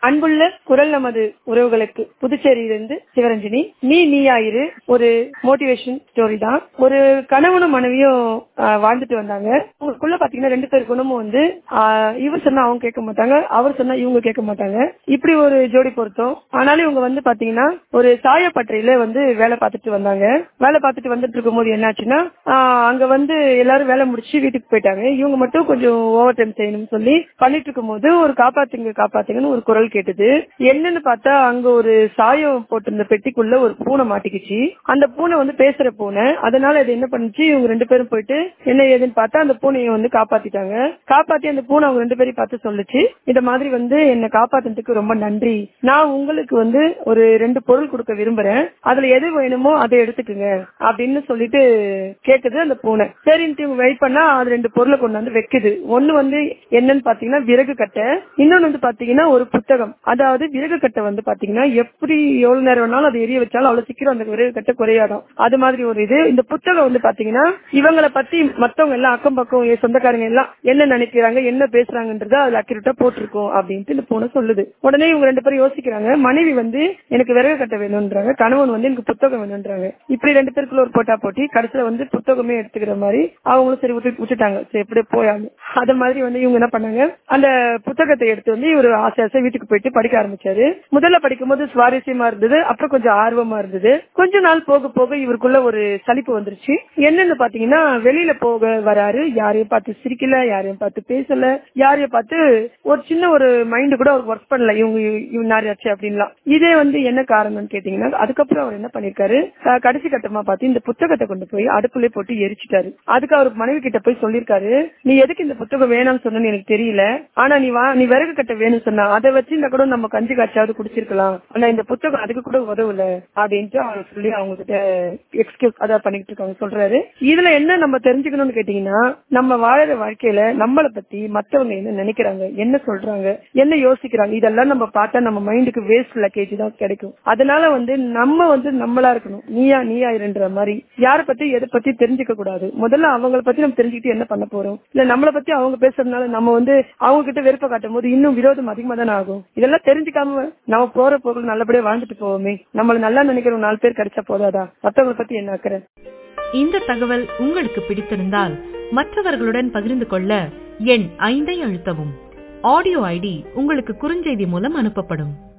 அன்புள்ள குரல் நமது உறவுகளுக்கு புதுச்சேரியிலிருந்து சிவரஞ்சனி நீ நீயாயிரு ஒரு மோட்டிவேஷன் ஸ்டோரி தான் ஒரு கணவனும் மனைவியும் ஆஹ், வாழ்ந்துட்டு வந்தாங்க உங்களுக்குள்ள பாத்தீங்கன்னா ரெண்டு பேர் குணமும் வந்து ஆஹ், இவர் சொன்னா அவங்க கேட்க மாட்டாங்க அவர் சொன்னா இவங்க கேட்க மாட்டாங்க இப்படி ஒரு ஜோடி பொருத்தம் ஆனாலும் இவங்க வந்து பாத்தீங்கன்னா ஒரு சாயப்பட்டறையில வந்து வேலை பார்த்துட்டு வந்தாங்க வேலை பார்த்துட்டு வந்துட்டு இருக்கும்போது என்னாச்சுன்னா ஆஹ், அங்க வந்து எல்லாரும் வேலை முடிச்சு வீட்டுக்கு போயிட்டாங்க இவங்க மட்டும் கொஞ்சம் ஓவர் டைம் செய்யணும்னு சொல்லி பண்ணிட்டு இருக்கும்போது ஒரு காப்பாத்துங்க காப்பாத்துங்கன்னு ஒரு குரல் கேட்டது என்னன்னு பார்த்தா அங்க ஒரு சாயம் போட்டிருந்த பெட்டிக்குள்ள ஒரு பூனை மாட்டிக்கிச்சு அந்த பூனை வந்து பேசுற பூனை அதனால இது என்ன பண்ணுச்சு இவங்க ரெண்டு பேரும் போயிட்டு என்ன ஏதுன்னு பார்த்தா அந்த பூனையை வந்து காப்பாத்திட்டாங்க காப்பாத்தி அந்த பூனை அவங்க ரெண்டு பேரையும் பார்த்து சொல்லுச்சு இந்த மாதிரி வந்து என்ன காப்பாத்துறதுக்கு ரொம்ப நன்றி நான் உங்களுக்கு வந்து ஒரு ரெண்டு பொருள் கொடுக்க விரும்புறேன் அதுல எது வேணுமோ அதை எடுத்துக்குங்க அப்படின்னு சொல்லிட்டு கேக்குது அந்த பூனை சரின்ட்டு இவங்க வெயிட் பண்ணா அது ரெண்டு பொருளை கொண்டு வந்து வைக்குது ஒண்ணு வந்து என்னன்னு பாத்தீங்கன்னா விறகு கட்டை இன்னொன்னு வந்து பாத்தீங்கன்னா ஒரு புத்தகம் அதாவது விறகு கட்டை வந்து பாத்தீங்கன்னா எப்படி எவ்வளவு நேரம் வேணாலும் அதை எரிய வச்சாலும் அவ்வளவு சீக்கிரம் அந்த விறகு கட்டை குறையாடும் அது மாதிரி ஒரு இது இந்த புத்தகம் வந்து பாத்தீங்கன்னா இவங்கள பத்தி மத்தவங்க எல்லாம் அக்கம் பக்கம் என் சொந்தக்காரங்க எல்லாம் என்ன நினைக்கிறாங்க என்ன பேசுறாங்கன்றத அதுல அக்யூரேட்டா போட்டிருக்கோம் அப்படின்ட்டு இந்த பூனை சொல்லுது உடனே இவங்க ரெண்டு பேரும் யோசிக்கிறாங்க மனைவி வந்து எனக்கு விறகு கட்டை வேணும்ன்றாங்க கணவன் வந்து எனக்கு புத்தகம் வேணும்ன்றாங்க இப்படி ரெண்டு பேருக்குள்ள ஒரு போட்டா போட்டி கடைசியில வந்து புத்தகமே எடுத்துக்கிற மாதிரி அவங்களும் சரி விட்டு விட்டுட்டாங்க சரி எப்படியே போயாங்க அத மாதிரி வந்து இவங்க என்ன பண்ணாங்க அந்த புத்தகத்தை எடுத்து வந்து இவர் ஆசை ஆசை வீட்டுக்கு போயிட்டு படிக்க ஆரம்பிச்சாரு முதல்ல படிக்கும் போது சுவாரஸ்யமா இருந்தது அப்புறம் கொஞ்சம் ஆர்வமா இருந்தது கொஞ்ச நாள் போக போக இவருக்குள்ள ஒரு சலிப்பு வந்துருச்சு என்னன்னு பாத்தீங்கன்னா வெளியில போக வராரு யாரையும் பார்த்து சிரிக்கல யாரையும் பார்த்து பேசல யாரையும் பார்த்து ஒரு சின்ன ஒரு மைண்ட் கூட அவருக்கு ஒர்க் பண்ணல இவங்க இவங்க யாராச்சு அப்படின்லாம் இதே வந்து என்ன காரணம்னு கேட்டீங்கன்னா அதுக்கப்புறம் அவர் என்ன பண்ணிருக்காரு அஹ் கடைசி கட்டமா பார்த்து இந்த புத்தகத்தை கொண்டு போய் அடுப்புல போட்டு எரிச்சிட்டாரு அதுக்கு அவர் மனைவி கிட்ட போய் சொல்லிருக்காரு நீ எதுக்கு இந்த புத்தகம் வேணாம்னு சொன்னு எனக்கு தெரியல ஆனா நீ வா நீ விறகு கட்ட வேணும்னு சொன்னா அதை வச்சு இந்த கூட நம்ம கஞ்சி காய்ச்சாவது குடிச்சிருக்கலாம் ஆனா இந்த புத்தகம் அதுக்கு கூட உதவல அப்படின்ட்டு அவர் சொல்லி அவங்க கிட்ட எக்ஸ்கியூஸ் அதான் பண்ணிட்டு இருக்காங்க சொல்றாரு இதுல என்ன நம்ம தெரிஞ்சுக்கணும்னு கேட்டீங்கன்னா நம்ம வாழற வாழ்க்கையில நம்மளை பத்தி மத்தவங்க என்ன நினைக்கிறாங்க என்ன சொல்றாங்க என்ன யோசிக்கிறாங்க இதெல்லாம் நம்ம பார்த்தா நம்ம மைண்டுக்கு வேஸ்ட் லக்கேஜ் தான் கிடைக்கும் அதனால வந்து நம்ம வந்து நம்மளா இருக்கணும் நீயா நீயா இருன்ற மாதிரி யார பத்தி எதை பத்தி தெரிஞ்சுக்க கூடாது முதல்ல அவங்கள பத்தி நம்ம தெரிஞ்சுக்கிட்டு என்ன பண்ண போறோம் இல்ல நம்மளை பத்தி அவங்க பேசுறதுனால நம்ம வந்து அவங்க கிட்ட வெறுப்ப காட்டும் போது இன்னும் விரோதம் அதிகமா தானே ஆகும் இதெல்லாம் தெரிஞ்சுக்காம நம்ம போற பொருள் நல்லபடியா வாழ்ந்துட்டு போவோமே நம்மள நல்லா நினைக்கிற ஒரு நாலு பேர் கிடைச்சா போதாதா மத்தவங்களை பத்தி என்ன அக்கறை இந்த தகவல் உங்களுக்கு பிடித்திருந்தால் மற்றவர்களுடன் பகிர்ந்து கொள்ள எண் ஐந்தை அழுத்தவும் ஆடியோ ஐடி உங்களுக்கு குறுஞ்செய்தி மூலம் அனுப்பப்படும்